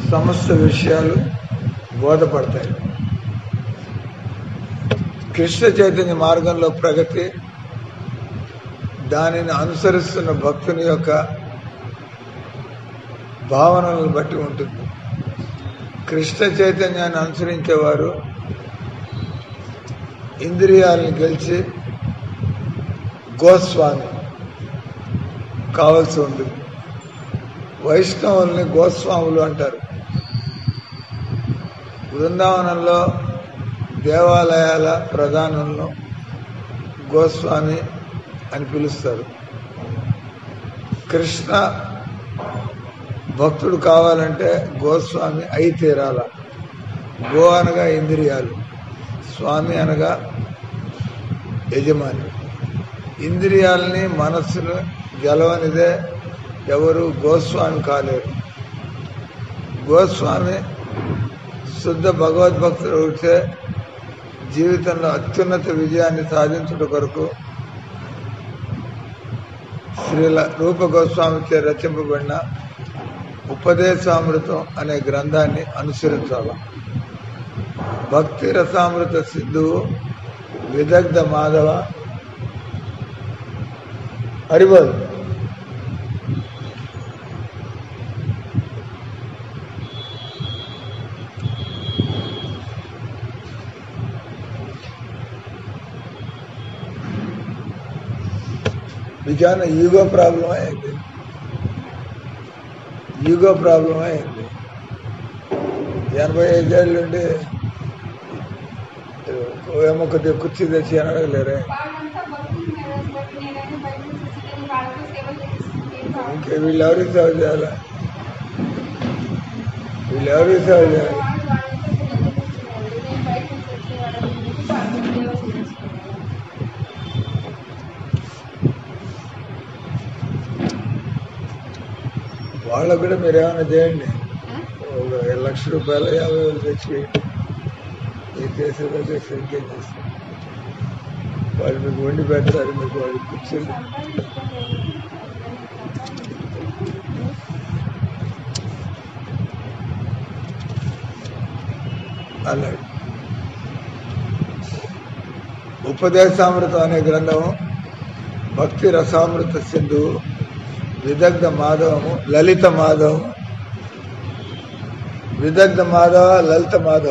సమస్త విషయాలు బోధపడతాయి కృష్ణ చైతన్య మార్గంలో ప్రగతి దానిని అనుసరిస్తున్న భక్తుని యొక్క భావనలను బట్టి ఉంటుంది కృష్ణ చైతన్యాన్ని అనుసరించేవారు ఇంద్రియాలను గెలిచి గోస్వామి కావాల్సి ఉంటుంది వైష్ణవుల్ని గోస్వాములు అంటారు బృందావనంలో దేవాలయాల ప్రధానులను గోస్వామి అని పిలుస్తారు కృష్ణ భక్తుడు కావాలంటే గోస్వామి అయి తీరాల గో అనగా ఇంద్రియాలు స్వామి అనగా యజమాని ఇంద్రియాలని మనస్సును గెలవనిదే ఎవరు గోస్వామి కాలేరు గోస్వామి శుద్ధ భగవద్భక్తుడు ఉంటే జీవితంలో అత్యున్నత విజయాన్ని సాధించుట కొరకు శ్రీల రూప గోస్వామిచే రచింపబడిన ఉపదేశామృతం అనే గ్రంథాన్ని అనుసరించాలి భక్తి రసామృత సిద్ధువు విదగ్ధ మాధవ హరిబోల్ మీకేమైనా ఈగో ప్రాబ్లం అయింది ఈగో ప్రాబ్లం అయింది ఎనభై ఐదేళ్ళ నుండి ఏమో కొద్దిగా కుర్చీ తెచ్చి అని అడగలేరే వాళ్ళంతా భక్తులు మేనేజ్ బట్ నేనైనా బయట నుంచి వచ్చి నేను వాళ్ళకి సేవ చేస్తున్నాను ఇంకా వీళ్ళు ఎవరికి సేవ చేయాలి వీళ్ళు ఎవరికి సేవ చేయాలి వాళ్ళు వాళ్ళంతా సేవ చేస్తున్నారు నేను బయట నుంచి వచ్చి వాళ్ళకి వాళ్ళకి సేవ చేస్తున్నాను వాళ్ళకు కూడా మీరు ఏమైనా చేయండి ఒక లక్ష రూపాయలు యాభై వేలు తెచ్చి ఇది చేసేదో చేసి ఇంకేం చేస్తారు వాళ్ళు మీకు వండి పెడతారు మీకు వాళ్ళు కూర్చొని అలాగే ఉపదేశామృతం అనే గ్రంథము భక్తి రసామృత సింధు విదగ్ధ మాధవము లలిత మాధవము విదగ్ధ మాధవ లలిత మాధవ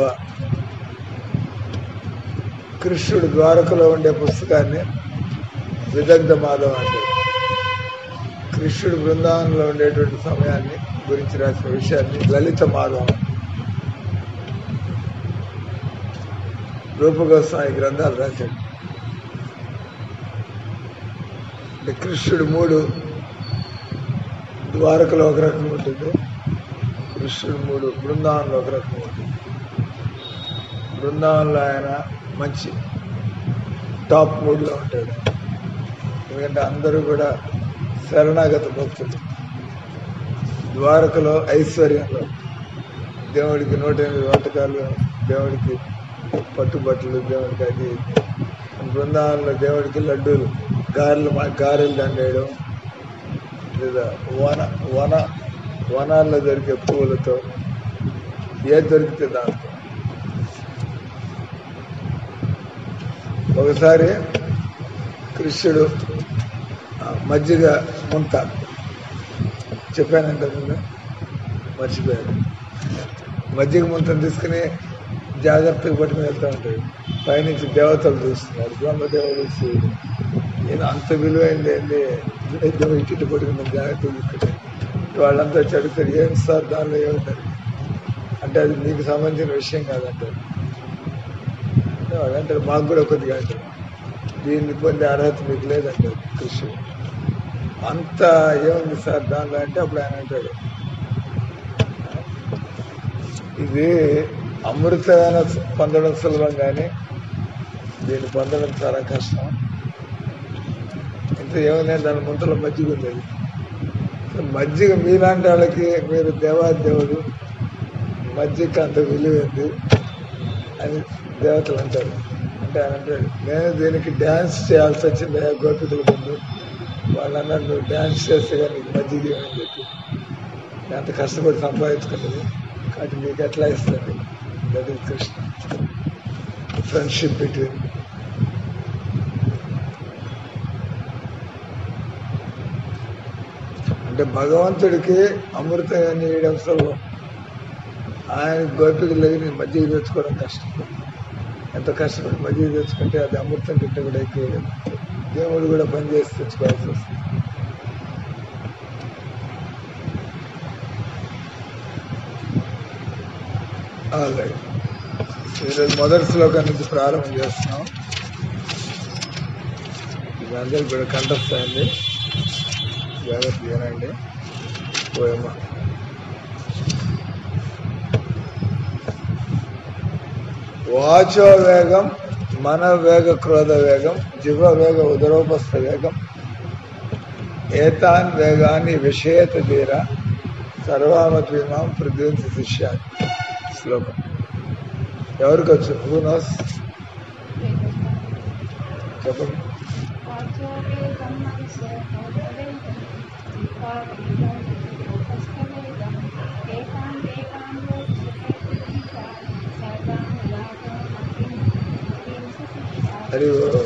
కృష్ణుడు ద్వారకలో ఉండే పుస్తకాన్ని విదగ్ధ మాధవ అంటే కృష్ణుడు బృందావనంలో ఉండేటువంటి సమయాన్ని గురించి రాసిన విషయాన్ని లలిత మాధవం రూపగోస్వామి గ్రంథాలు రాశాడు అంటే కృష్ణుడు మూడు ద్వారకలో ఒక రకం ఉంటుంది కృష్ణుడు మూడు బృందావనంలో ఒక రకం ఉంటుంది బృందావనంలో ఆయన మంచి టాప్ మూడ్లో ఉంటాడు ఎందుకంటే అందరూ కూడా శరణాగత భక్తులు ద్వారకలో ఐశ్వర్యంలో దేవుడికి నూట ఎనిమిది వంటకాలు దేవుడికి పట్టుబట్టలు దేవుడికి అది ఇది. బృందావనంలో దేవుడికి లడ్డూలు గారెలు మా గారెలు దండేయడం లేదా వన వన వనాల్లో దొరికే పువ్వులతో ఏది దొరికితే దాంతో ఒకసారి కృష్ణుడు ఆ, మజ్జిగ ముంత చెప్పాను ఇంతకుముందు మర్చిపోయాను మజ్జిగ ముంతను తీసుకుని జాగ్రత్తగా పట్టుకుని వెళ్తూ ఉంటాడు పైనుంచి దేవతలు చూస్తున్నారు బ్రహ్మదేవుడు శివుడు నేను అంత విలువైంది ఏంది ఇద్దరు ఇటు పట్టుకుని జాగ్రత్తగా తీసుకుంటాను వాళ్ళంతా చెడుతారు ఏం సార్ దానిలో ఏముంటారు అంటే అది మీకు సంబంధించిన విషయం కాదంటారు అంటే వాళ్ళు అంటారు మాకు కూడా కొద్దిగా అంటారు దీన్ని పొందే అర్హత మీకు లేదంటారు కృష్ణుడు అంత ఏముంది సార్ దానిలో అంటే అప్పుడు ఆయన అంటాడు ఇది అమృతమైన పొందడం సులభం కానీ దీన్ని పొందడం చాలా కష్టం ఇంత ఏమైనా దాని ముంతలో మజ్జిగ ఉంది అది. సో మజ్జిగ మీలాంటి వాళ్ళకి మీరు దేవాదేవుడు మజ్జిగ అంత విలువైంది అని దేవతలు అంటారు అంటే ఆయన అంటాడు నేను దీనికి డ్యాన్స్ చేయాల్సి వచ్చింది ఆ గోపికల ముందు వాళ్ళు అన్నారు నువ్వు డ్యాన్స్ చేస్తే కానీ నీకు మజ్జిగ ఇవ్వని చెప్పి నేను అంత కష్టపడి సంపాదించుకున్నది అది మీకు ఎట్లా ఇస్తుంది that is Krishna friendship between అంటే భగవంతుడికి అమృతం చేయడం సులభం ఆయన గోపికల దగ్గర మజ్జిగ తెచ్చుకోవడం కష్టం ఎంత కష్టపడి మజ్జిగ తెచ్చుకుంటే అది అమృతం గిట్ట కూడా ఎక్కువ దేవుడు కూడా పని చేసి తెచ్చుకోవాల్సి వస్తుంది ఆల్రైట్ ఈరోజు మొదటి శ్లోకం నుంచి ప్రారంభం చేస్తున్నాం ఇది అందరికి కూడా కంఠస్థాయింది జాగ్రత్త వినండి పోయమ్మ వాచో వేగం మన వేగ క్రోధ వేగం జివ వేగ ఉదరోపస్థ వేగం ఏతాన్ వేగాన్ని విషేత తీర సర్వామత్వీమాం పృథ్వింసి శిష్యాన్ని శ్లోకం ఎవరికి వచ్చు హూ నోస్ చెప్పండి హరి ఓ.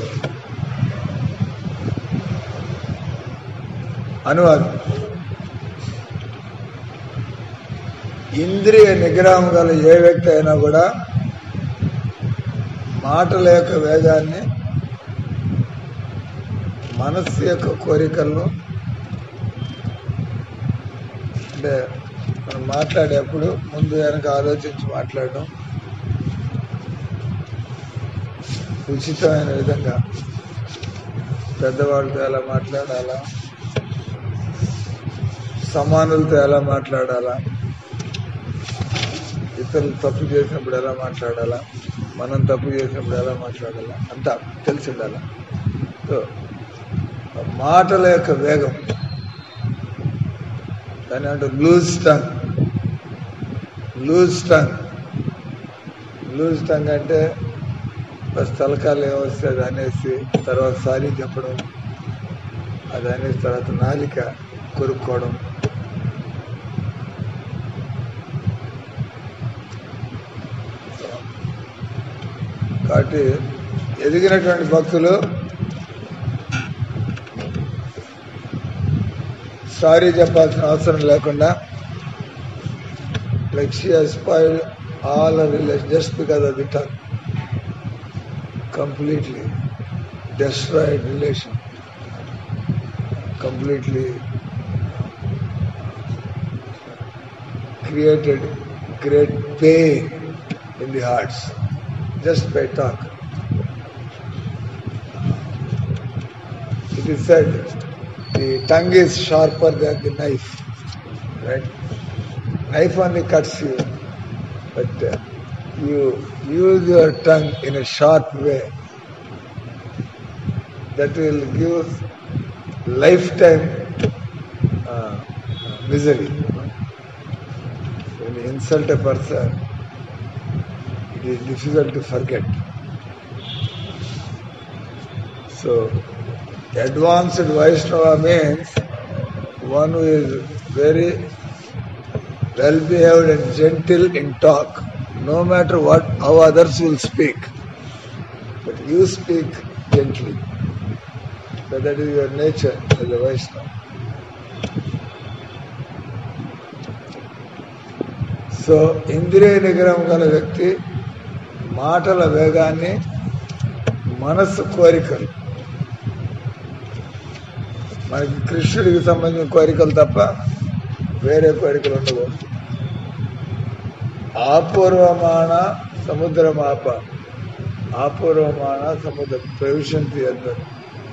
అనువాదం ఇంద్రియ నిగ్రహం గల ఏ వ్యక్తి అయినా కూడా మాటల యొక్క వేగాన్ని మనస్సు యొక్క కోరికలను అంటే మనం మాట్లాడేప్పుడు ముందు వెనక ఆలోచించి మాట్లాడడం ఉచితమైన విధంగా పెద్దవాళ్ళతో ఎలా మాట్లాడాలా సమానులతో ఎలా మాట్లాడాలా ఇతరులు తప్పు చేసినప్పుడు ఎలా మాట్లాడాలా మనం తప్పు చేసినప్పుడు ఎలా మాట్లాడాలా అంతా తెలిసి ఉండాలా సో మాటల యొక్క వేగం దాని అంటే loose tongue loose tongue loose tongue అంటే బస్ తలకాలు ఏమొస్తే అది అనేసి తర్వాత సారీ చెప్పడం అది అనేసి తర్వాత నాలిక కొరుక్కోవడం కాబట్టి ఎదిగినటువంటి భక్తులు సారీ చెప్పాల్సిన అవసరం లేకుండా like she spoil all relation just because of the tongue completely destroyed relation, completely created great pain in the hearts just by talk. It is said the tongue is sharper than the knife, right? Knife only cuts you, but uh, you use your tongue in a sharp way that will give lifetime uh, misery. When you insult a person, it is difficult to forget. So, advanced Vaishnava means one who is very well behaved and gentle in talk, no matter what how others will speak. But you speak gently. So that is your nature as a Vaishnava. So ఇంద్రియ నిగ్రహం గల వ్యక్తి మాటల వేగాన్ని మనస్సు కోరికలు మనకి కృష్ణుడికి సంబంధించిన కోరికలు తప్ప వేరే కోరికలు ఉండకూడదు ఆపూర్వమాన సముద్రమాప ఆపూర్వమాన సముద్ర ప్రవిశంతి అందరు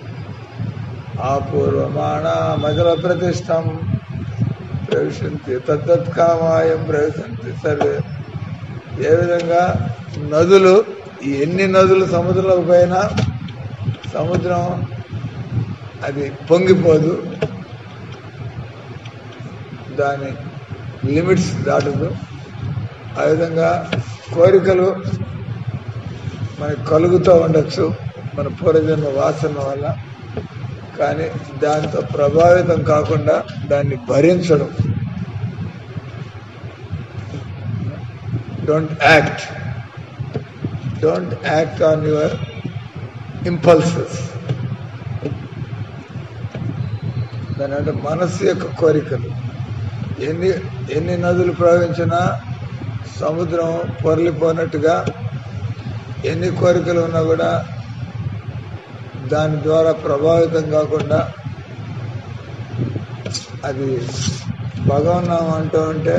ఆపూర్వమాణ మజల ప్రతిష్టం ప్రవిశంతి తద్దత్కామాయం ప్రవిశంతి సర్వే ఏ విధంగా నదులు ఈ ఎన్ని నదులు సముద్రంలోకి పోయినా సముద్రం అది పొంగిపోదు దాని లిమిట్స్ దాటదు ఆ విధంగా కోరికలు మనకు కలుగుతూ ఉండొచ్చు మన పూర్వజన్మ వాసన వల్ల కానీ దాంతో ప్రభావితం కాకుండా దాన్ని భరించడం don't act don't act on your impulses దాని అంటే మనస్సు యొక్క కోరికలు ఎన్ని ఎన్ని నదులు ప్రవహించినా సముద్రం పొరలిపోనట్టుగా ఎన్ని కోరికలు ఉన్నా కూడా దాని ద్వారా ప్రభావితం కాకుండా అది భగవన్నామం అంటూ ఉంటే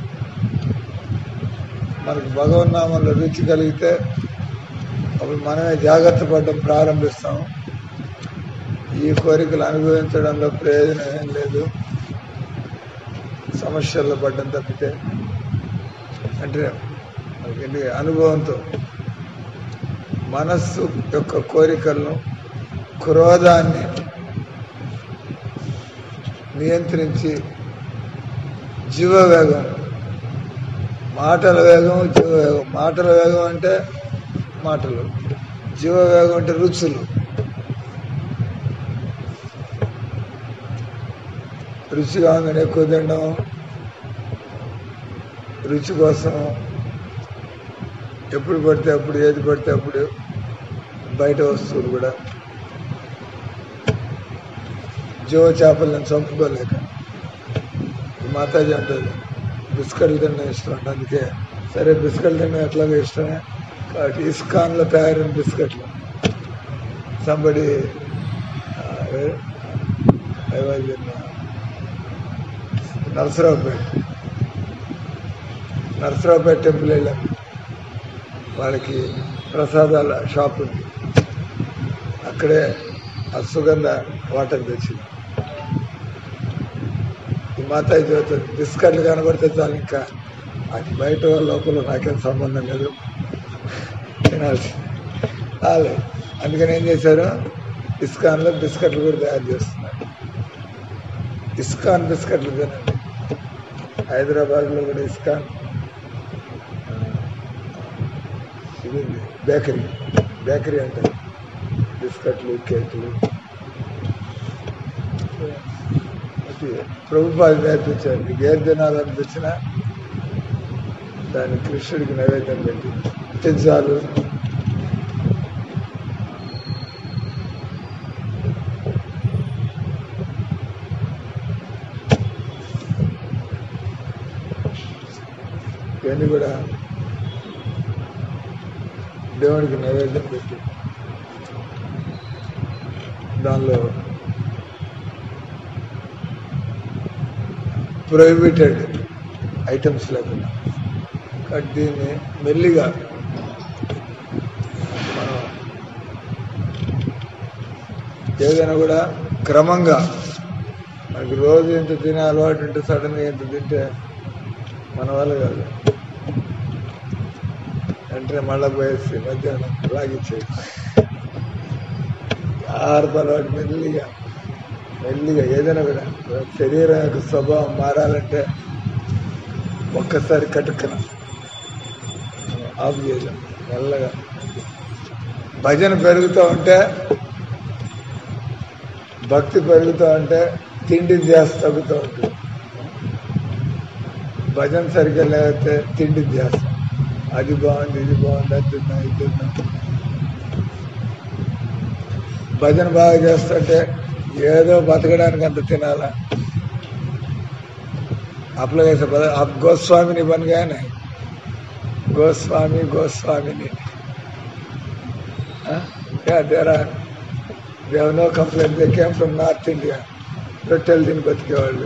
మనకు భగవన్నామంలో రుచి కలిగితే అప్పుడు మనమే జాగ్రత్త పడడం ప్రారంభిస్తాం ఈ కోరికలు అనుభవించడంలో ప్రయోజనం ఏం లేదు సమస్యల్లో పడ్డం తప్పితే అంటే మనకి అనుభవంతో మనస్సు యొక్క కోరికలను క్రోధాన్ని నియంత్రించి జీవవేగం మాటల వేగం జీవవేగం మాటల వేగం అంటే మాటలు జీవవేగం అంటే రుచులు రుచి కాగానే ఎక్కువ తినడం రుచి కోసం ఎప్పుడు పడితే అప్పుడు ఏది పడితే అప్పుడు బయట వస్తువులు కూడా జీవ చేపలను చంపుకోలేక ఈ మాతాజీ అంటుంది బిస్కెట్లు తినడం ఇష్టం అంటే అందుకే సరే బిస్కెట్లు తినడం ఎట్లాగో ఇష్టమే కాబట్టి ఇస్కాన్లో తయారైన బిస్కెట్లు సంబడి నరసరావుపేట నరసరావుపేట టెంపుల్ వెళ్ళాం వాళ్ళకి ప్రసాదాల షాప్ ఉంది అక్కడే ఆ సుగంధ వాటర్ తెచ్చింది ఈ మాతాయి జ్యోతి బిస్కెట్లు కనబడితే చాలు ఇంకా అది బయట వాళ్ళ లోపల నాకేం సంబంధం లేదు తినాల్సి రాలే అందుకని ఏం చేశారు ఇస్కాన్లో బిస్కెట్లు కూడా తయారు చేస్తున్నారు ఇస్కాన్ బిస్కెట్లు తినండి హైదరాబాద్లో కూడా ఇస్కాన్ ఇది ఉంది, బేకరీ బేకరీ అంటారు బిస్కెట్లు కేకులు అది ప్రభుపాద నేర్పించారు మీకు ఏం తినాలనిపించినా దాన్ని కృష్ణుడికి నైవేద్యం పెట్టి పిజ్జాలు ఇవన్నీ కూడా దేవుడికి నైవేద్యం పెట్టి దానిలో ప్రొహిబిటెడ్ ఐటమ్స్ లేకుండా కాబట్టి దీన్ని మెల్లిగా మనం ఏదైనా కూడా క్రమంగా మనకి రోజు ఇంత తినే అలవాటు ఉంటే సడన్గా ఇంత తింటే మన వల్ల కాదు వెంటనే మళ్ళా పోయేసి మధ్యాహ్నం లాగిచ్చేది ఆహారపు అలవాటు మెల్లిగా మెల్లిగా ఏదైనా కూడా శరీరం యొక్క స్వభావం మారాలంటే ఒక్కసారి కటుక్కన ఆఫ్ చేయలేం మెల్లగా భజన పెరుగుతూ ఉంటే భక్తి పెరుగుతూ ఉంటే తిండి ధ్యాస తగ్గుతూ ఉంటుంది భజన సరిగ్గా లేకపోతే తిండి ధ్యాస అది బాగుంది ఇది బాగుంది అది తిన్నా ఇది తిన్నా భజన బాగా చేస్తుంటే ఏదో బతకడానికి అంత తినాలా आपलं कैसे पता आप गोस्वामी नहीं बन गए नहीं गोस्वामी गोस्वामी नहीं Huh? Yeah, there are. They have no complaint. They came from North India. Don't tell them about the world.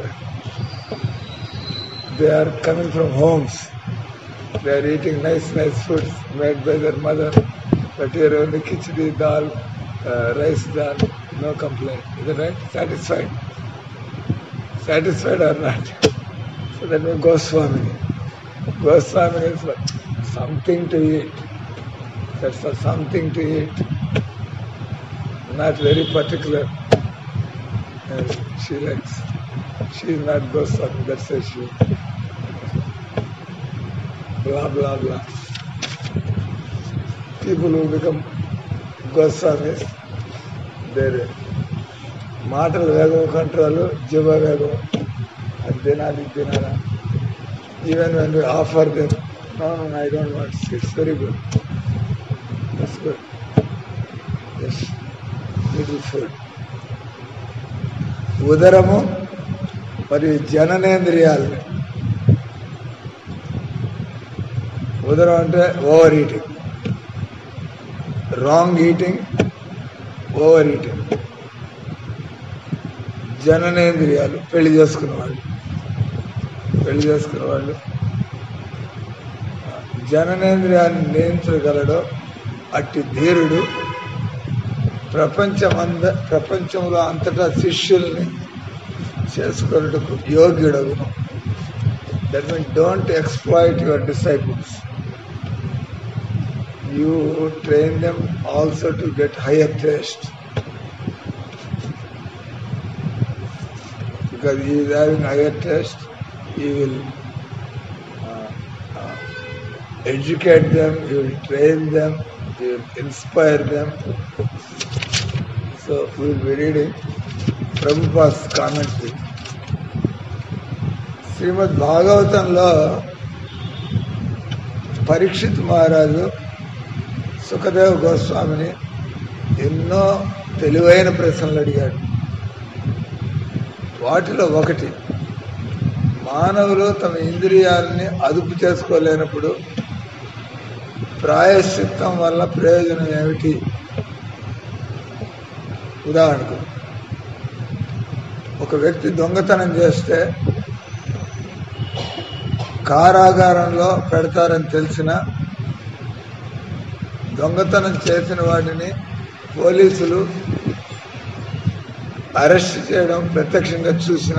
They are coming from homes. They are eating nice, nice foods made by their mother. But here only khichdi, dal, uh, rice dal, no complaint. Is that right? Satisfied? Satisfied or not? So that means Goswami. Goswami is what? something to eat. That's for something to eat. Not very particular. And she likes. She is not Goswami, that's why she. Blah blah blah. People who become Goswamis, their మాటల వేగం control జీవ వేగం అది తినాలి ఇది తినాలా even when offer them No, no, no, I don't want seeds. Very good. That's good. Yes. Little food. ఉదరము మరియు జననేంద్రియాలు ఉదరం అంటే overeating wrong eating overeating జననేంద్రియాలు పెళ్లి చేసుకున్న వాళ్ళు పెళ్లి చేసుకున్న వాళ్ళు జననేంద్రియాన్ని నియంత్రించగలడో అట్టి ధీరుడు ప్రపంచమంద ప్రపంచంలో అంతటా శిష్యుల్ని చేసుకున్నట్టుకు యోగ్యుడగును that mean don't exploit your disciples you train them also to get higher taste because he is having higher taste, he will uh, uh, educate them, he will train them, he will inspire them. So we will be reading Prabhupada's commentary. Srimad భాగవతంలో పరీక్షిత్ మహారాజు సుఖదేవ్ గోస్వామిని ఎన్నో తెలివైన ప్రశ్నలు అడిగాడు వాటిలో ఒకటి మానవులు తమ ఇంద్రియాలని అదుపు చేసుకోలేనప్పుడు ప్రాయశ్చిత్తం వల్ల ప్రయోజనం ఏమిటి ఉదాహరణకు ఒక వ్యక్తి దొంగతనం చేస్తే కారాగారంలో పెడతారని తెలిసిన దొంగతనం చేసిన వాటిని పోలీసులు అరెస్ట్ చేయడం ప్రత్యక్షంగా చూసిన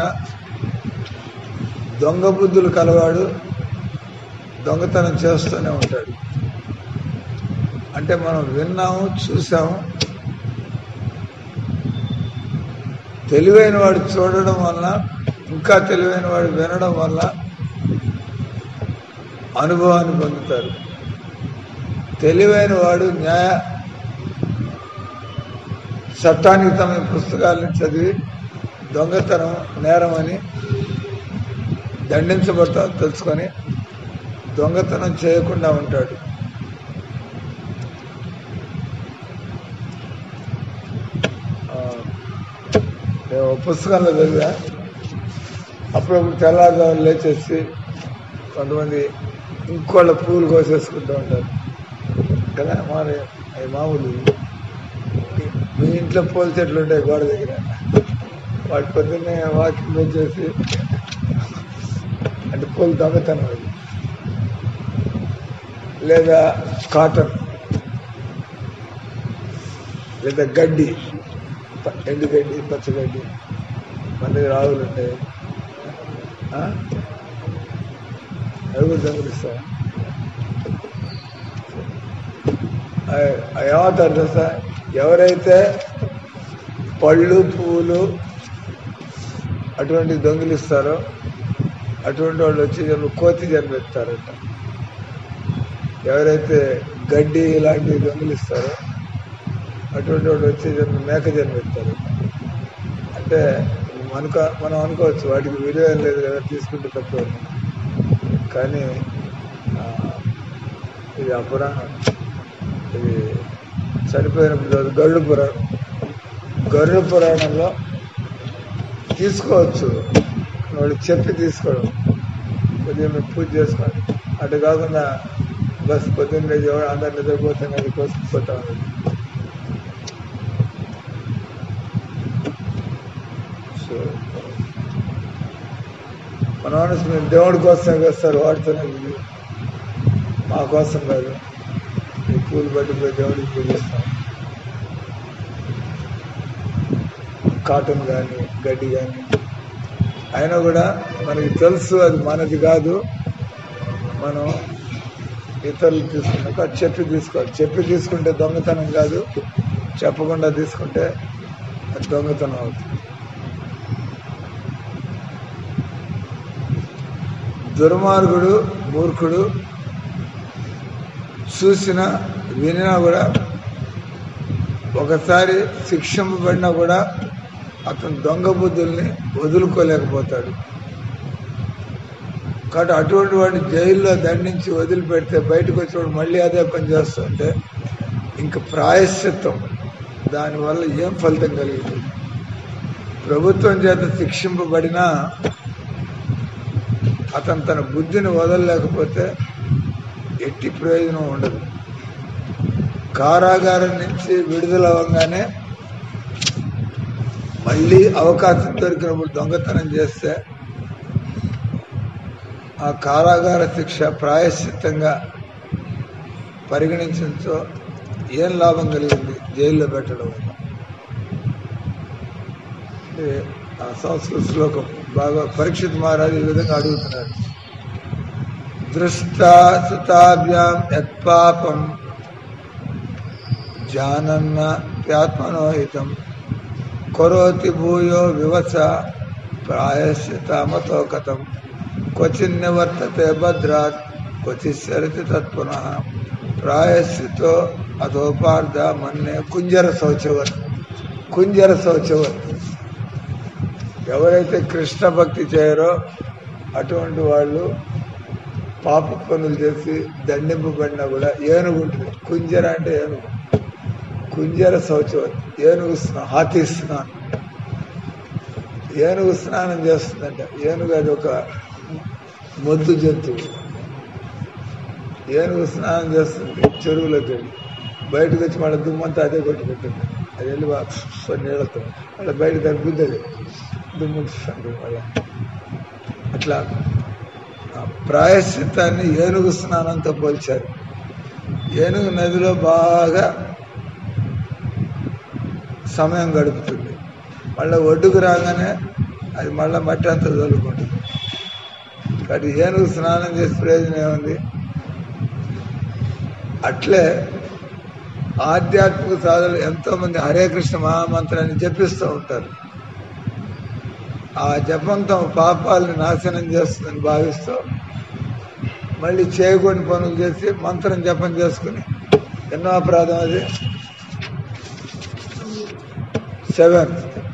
దొంగ బుద్ధులు కలవాడు దొంగతనం చేస్తూనే ఉంటాడు అంటే మనం విన్నాము చూసాము తెలివైన వాడు చూడడం వల్ల ఇంకా తెలివైన వాడు వినడం వల్ల అనుభవాన్ని పొందుతారు తెలివైన వాడు న్యాయ చట్టానికి తమ పుస్తకాలను చదివి దొంగతనం నేరమని దండించబడతా తెలుసుకొని దొంగతనం చేయకుండా ఉంటాడు ఆ, నేను ఒక పుస్తకంలో చదివా అప్పుడప్పుడు తెల్లారుజామున లేచేసి కొంతమంది ఇంకోళ్ళ పూలు కోసేసుకుంటూ ఉంటారు కదా మన అవి మామూలు మీ ఇంట్లో పూల చెట్లు ఉంటాయి గోడ దగ్గర వాటి పొద్దున్నే వాకింగ్ వచ్చేసి అంటే పూలు దొంగతనం అది లేదా కాటన్ లేదా గడ్డి ప- ఎండు గడ్డి పచ్చగడ్డి మన దగ్గర ఆవులు ఉంటాయి ఆ? అవి కూడా దొంగలిస్తాయి ఏమవుతారు తెలుసా ఎవరైతే పళ్ళు పువ్వులు అటువంటి దొంగిలిస్తారో అటువంటి వాళ్ళు వచ్చి జన్మ కోతి జన్మెత్తారట ఎవరైతే గడ్డి ఇలాంటివి దొంగిలిస్తారో అటువంటి వాళ్ళు వచ్చి జన్మ మేక జన్మెత్తారు అంటే మనకు మనం అనుకోవచ్చు వాటికి విలువ ఏం లేదు కదా తీసుకుంటే తక్కువ కానీ ఆ, ఇది అపురాణం ఇది చనిపోయినప్పుడు చదువు గరుడ పురాణం గరుడ పురాణంలో తీసుకోవచ్చు వాళ్ళు చెప్పి తీసుకోవడం కొద్దిగా మీరు పూజ చేసుకోండి అటు కాకుండా బస్ పొద్దున్న లేచి ఎవరు అందరు నిద్రపోతున్న అది కోసుకుపోతా ఉంది సో మన మనసు మేము దేవుడి కోసం వేస్తారు వాడుతున్నది ఇది. మా కోసం కాదు ఈ పూలు పట్టిపోయి దేవుడికి పూజిస్తాం కాటన్ కానీ గడ్డి కానీ అయినా కూడా మనకి తెలుసు అది మనది కాదు మనం ఇతరులు తీసుకున్నాక అది చెప్పి తీసుకోవాలి చెప్పి తీసుకుంటే దొంగతనం కాదు చెప్పకుండా తీసుకుంటే అది దొంగతనం అవుతుంది దుర్మార్గుడు మూర్ఖుడు చూసిన వినినా కూడా ఒకసారి శిక్షింపబడినా కూడా అతను దొంగ బుద్ధుల్ని వదులుకోలేకపోతాడు కాబట్టి అటువంటి వాడిని జైల్లో దండించి వదిలిపెడితే బయటకు వచ్చినప్పుడు మళ్ళీ అదే పని చేస్తుంటే ఇంక ప్రాయశ్చిత్తం దానివల్ల ఏం ఫలితం కలిగింది ప్రభుత్వం చేత శిక్షింపబడినా అతను తన బుద్ధిని వదలలేకపోతే ఎట్టి ప్రయోజనం ఉండదు కారాగారం నుంచి విడుదల అవ్వగానే మళ్ళీ అవకాశం దొరికినప్పుడు దొంగతనం చేస్తే ఆ కారాగార శిక్ష ప్రాయశ్చిత్తంగా పరిగణించడంతో ఏం లాభం కలిగింది జైల్లో పెట్టడం వల్ల అంటే ఆ సంస్కృత శ్లోకం బాగా పరీక్షిత్ మహారాజు ఈ విధంగా అడుగుతున్నారు దృష్టా సుతాభ్యాం యత్పాపం జానన్న ప్యాత్మనోహితం కరోతి భూయో వివస ప్రాయశ్చితామతో కథం క్వచిన్ నివర్తతే భద్రాత్ క్వచిశ్చరితి తత్పునః ప్రాయశ్చితో అధోపార్థ మన్నే కుంజర శౌచవత్ కుంజర శౌచవత్ ఎవరైతే కృష్ణ భక్తి చేయరో అటువంటి వాళ్ళు పాప పనులు చేసి దండింపబడినా కూడా ఏనుగు ఉంటుంది కుంజర అంటే ఏనుగు కుంజర శౌచవత్ ఏనుగు స్నా- హాతీ స్నానం ఏనుగు స్నానం చేస్తుందంట ఏనుగు అది ఒక మొద్దు జంతువు ఏనుగు స్నానం చేస్తుంది చెరువులోకి వెళ్ళి బయటకు వచ్చి మళ్ళీ దుమ్మంతా అదే కొట్టుకుంటుంది అది వెళ్ళి వా- సో నీళ్ళతో మళ్ళీ బయట తగ్గుద్ది అది దుమ్ముంటుంది మళ్ళీ అట్లా ఆ ప్రాయశ్చిత్తాన్ని ఏనుగు స్నానంతో పోల్చారు ఏనుగు నదిలో బాగా సమయం గడుపుతుంది మళ్ళీ ఒడ్డుకు రాగానే అది మళ్ళీ మట్టి అంతా చల్లుకుంటుంది కాబట్టి ఏనుగు స్నానం చేసే ప్రయోజనం ఏముంది అట్లే ఆధ్యాత్మిక సాధనలు ఎంతో మంది హరే కృష్ణ మహామంత్రాన్ని జపిస్తూ ఉంటారు ఆ జపం తమ పాపాలని నాశనం చేస్తుందని భావిస్తూ మళ్ళీ చేయకూడని పనులు చేసి మంత్రం జపం చేసుకుని ఎన్నో అపరాధం అది సెవెన్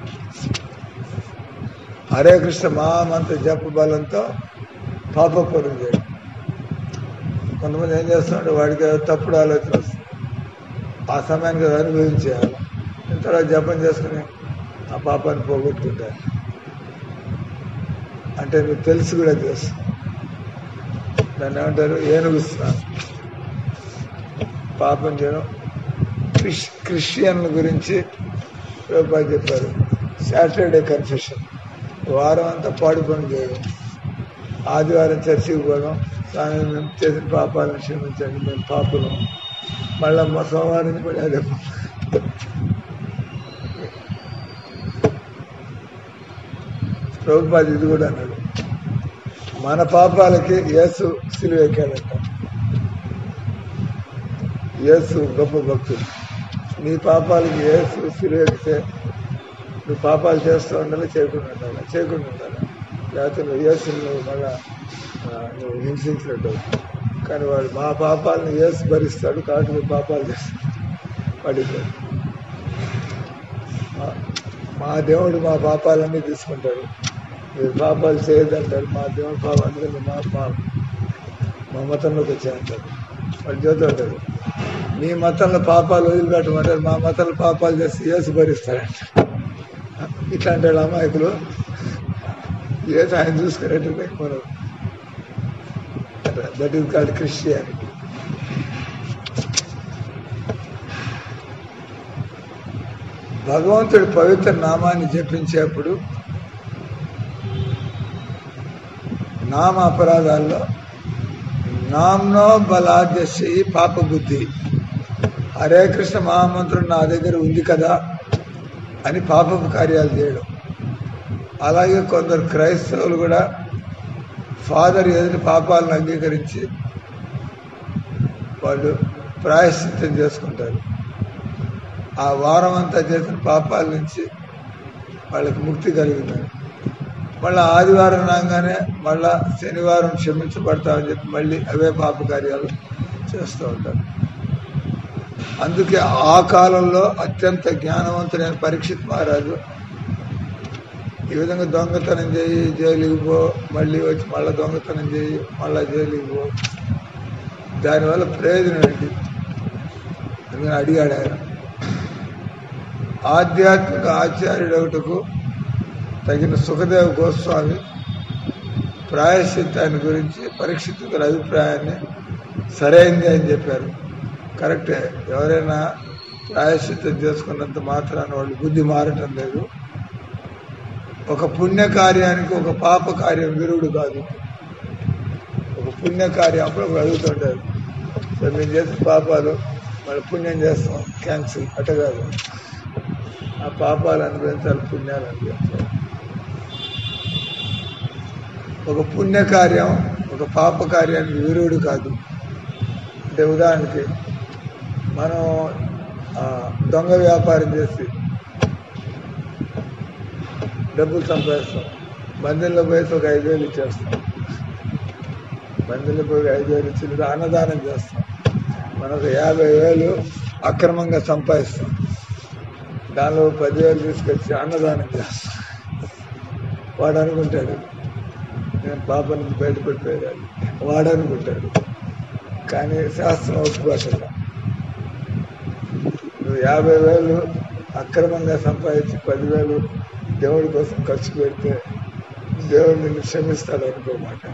హరే కృష్ణ మహామంత్ర జప బలంతో పాప పనులు చేయడం కొంతమంది ఏం చేస్తున్నాడు వాడికి ఏదో తప్పుడు ఆలోచన వస్తుంది ఆ సమయానికి అది అనుభవించేయాలి తర్వాత జపం చేసుకుని ఆ పాపాన్ని పోగొట్టుకుంటారు అంటే నువ్వు తెలిసి కూడా చేస్తావు దాన్ని ఏమంటారు ఏనుగు స్నానం పాపం చేయడం క్రిస్ క్రిస్టియన్ల గురించి రూపాయి చెప్పారు సాటర్డే కన్ఫెషన్ వారం అంతా పాడు పని చేయడం ఆదివారం చర్చికి పోవడం స్వామి మేము చేసిన పాపాలను క్షమించండి మేము పాపులు మళ్ళా మా సోమవారం నుంచి మళ్ళీ అదే పని. ప్రభుపాది ఇది కూడా అన్నాడు మన పాపాలకి యేసు సిలువెక్కాడంట యేసు గొప్ప భక్తుడు నీ పాపాలకి యేసు సిలువెక్కితే నువ్వు పాపాలు చేస్తూ ఉండాలి చేయకుండా ఉండాలి చేయకుండా ఉండాలి లేకపోతే నువ్వు యేసుని నువ్వు మళ్ళా ఆ, నువ్వు హింసించినట్టు అవుతుంది. కానీ వాడు మా పాపాలను యేసు భరిస్తాడు కాబట్టి నువ్వు పాపాలు చేస్తాడు వాడికి మా- మా దేవుడు మా పాపాలన్నీ తీసుకుంటాడు మీరు పాపాలు చేయొద్దంటారు మా దేవుడు పాపం అందుకని మా మా మా మతంలోకి వచ్చాయంటారు వాడు చెబుతూ ఉంటాడు మీ మతంలో పాపాలు వదిలిపెట్టమంటారు మా మతంలో పాపాలు చేసి యేసు భరిస్తాడంట ఇట్లాంటి వాళ్ళు అమాయకులు ఏదో ఆయన చూసుకునేట్టు మనం దట్ ఈస్ కాల్డ్ క్రిస్టియానిటీ భగవంతుడి పవిత్ర నామాన్ని జపించేప్పుడు నామ అపరాధాల్లో నామ్నో బలాద్యసి పాప బుద్ధి హరే కృష్ణ మహామంత్రం నా దగ్గర ఉంది కదా అని పాపపు కార్యాలు చేయడం అలాగే కొందరు క్రైస్తవులు కూడా ఫాదర్ ఎదుటి పాపాలను అంగీకరించి వాళ్ళు ప్రాయశ్చిత్తం చేసుకుంటారు ఆ వారం అంతా చేసిన పాపాల నుంచి వాళ్ళకి ముక్తి కలిగిందని మళ్ళీ ఆదివారం రాగానే మళ్ళా శనివారం క్షమించబడతామని చెప్పి మళ్ళీ అవే పాప కార్యాలు చేస్తూ ఉంటారు అందుకే ఆ కాలంలో అత్యంత జ్ఞానవంతుడైన పరీక్షిత్ మహారాజు ఈ విధంగా దొంగతనం చేయి జైలుకి పో మళ్ళీ వచ్చి మళ్ళీ దొంగతనం చేయి మళ్ళీ జైలుకి పో దానివల్ల ప్రయోజనం ఏంటి అందుకని అడిగాడు ఆయన ఆధ్యాత్మిక ఆచార్యుడు ఒకటకు తగిన సుఖదేవ గోస్వామి ప్రాయశ్చిత్తాన్ని గురించి పరీక్షిత్ గారి అభిప్రాయాన్ని సరైంది అని చెప్పారు కరెక్టే ఎవరైనా ప్రాయశ్చిత్తం చేసుకున్నంత మాత్రాన వాళ్ళు బుద్ధి మారటం లేదు ఒక పుణ్య కార్యానికి ఒక పాప కార్యం విరుడు కాదు ఒక పుణ్య కార్యం అప్పుడు ఒకరు అడుగుతుంటారు సో మేము చేసిన పాపాలు మళ్ళీ పుణ్యం చేస్తాం క్యాన్సిల్ అట కాదు ఆ పాపాలు అనుభవించాలి పుణ్యాలు అనుభవించాలి ఒక పుణ్యకార్యం ఒక పాప కార్యానికి విరుడు కాదు అంటే ఉదాహరణకి మనం ఆ, దొంగ వ్యాపారం చేసి డబ్బులు సంపాదిస్తాం మందిలో పోయేసి ఒక ఐదు వేలు ఇచ్చేస్తాం మందిలో పోయి ఐదు వేలు ఇచ్చి అన్నదానం చేస్తాం మనం ఒక యాభై వేలు అక్రమంగా సంపాదిస్తాం దానిలో పదివేలు తీసుకొచ్చి అన్నదానం చేస్తాం వాడు అనుకుంటాడు నేను పాప నుంచి బయటపడిపోయాడు వాడు అనుకుంటాడు కానీ శాస్త్రం ఒప్పుకోవట్లేదు నువ్వు యాభై వేలు అక్రమంగా సంపాదించి పదివేలు దేవుడి కోసం ఖర్చు పెడితే దేవుడు నిన్ను క్షమిస్తాడు అనుకోమాట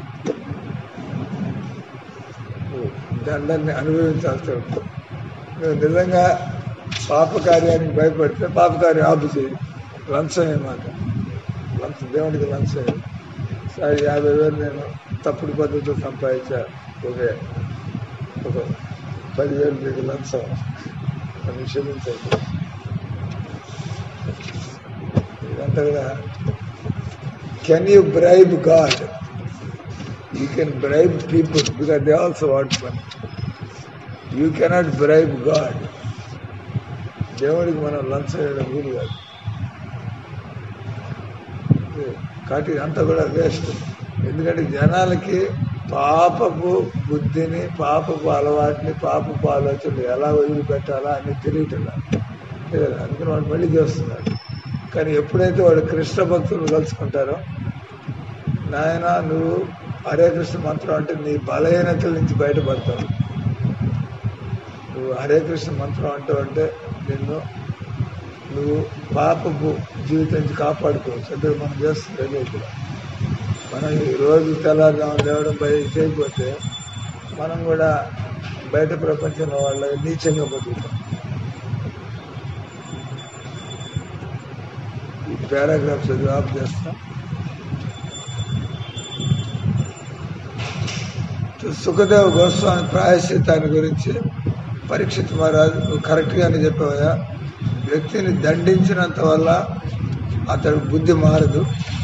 నువ్వు దండాన్ని అనుభవించాల్సి ఉంటుంది నువ్వు నిజంగా పాపకార్యానికి భయపడితే పాపకార్యం ఆపు చేయి లంచమే మాట లంచం దేవుడికి లంచమే సరే యాభై వేలు నేను తప్పుడు పద్ధతిలో సంపాదించా ఓకే ఒక పదివేలు మీకు లంచం నన్ను క్షమించండి ఇదంతా కూడా can you bribe God you can bribe people because they also want money you cannot bribe God దేవుడికి మనం లంచం వేయడం వీలు కాదు కాబట్టి ఇదంతా కూడా వేస్ట్ ఎందుకంటే జనాలకి పాపపు బుద్ధిని పాపపు అలవాటుని పాపపు ఆలోచనలు ఎలా వదిలిపెట్టాలా అని తెలియటం లేదు అందుకని వాడు మళ్ళీ చేస్తున్నాడు కానీ ఎప్పుడైతే వాడు కృష్ణ భక్తులు కలుసుకుంటారో నాయన నువ్వు హరే కృష్ణ మంత్రం అంటే నీ బలహీనతల నుంచి బయటపడతావు నువ్వు హరే కృష్ణ మంత్రం అంటావు అంటే నిన్ను నువ్వు పాపపు జీవితం నుంచి కాపాడుకోవచ్చు అంటే మనం చేస్తుంది అదే ఇక్కడ మనం ఈ రోజు తెల్లారుజాము లేవడం బయట చేయకపోతే మనం కూడా బయట ప్రపంచంలో వాళ్ళ నీచంగా బతుకుతాం ఈ పారాగ్రాఫ్స్ జవాబు చేస్తాం సుఖదేవ గోస్వామి ప్రాయశ్చిత్తాన్ని గురించి పరీక్షిత్ మహారాజు నువ్వు కరెక్ట్గానే చెప్పావయ్యా వ్యక్తిని దండించినంత వల్ల అతడు బుద్ధి మారదు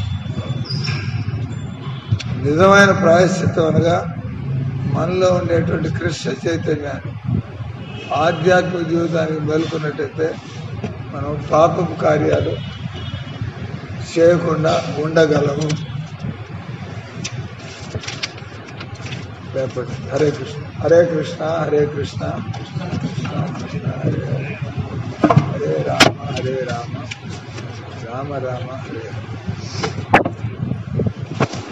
నిజమైన ప్రాయశ్చిత్తం అనగా మనలో ఉండేటువంటి కృష్ణ చైతన్యాన్ని ఆధ్యాత్మిక జీవితానికి మేలుకున్నట్టయితే మనం పాపపు కార్యాలు చేయకుండా ఉండగలము రేపటి హరే కృష్ణ హరే కృష్ణ హరే కృష్ణ కృష్ణ కృష్ణ హరే హరే హరే రామ హరే రామ రామ రామ హరే హరే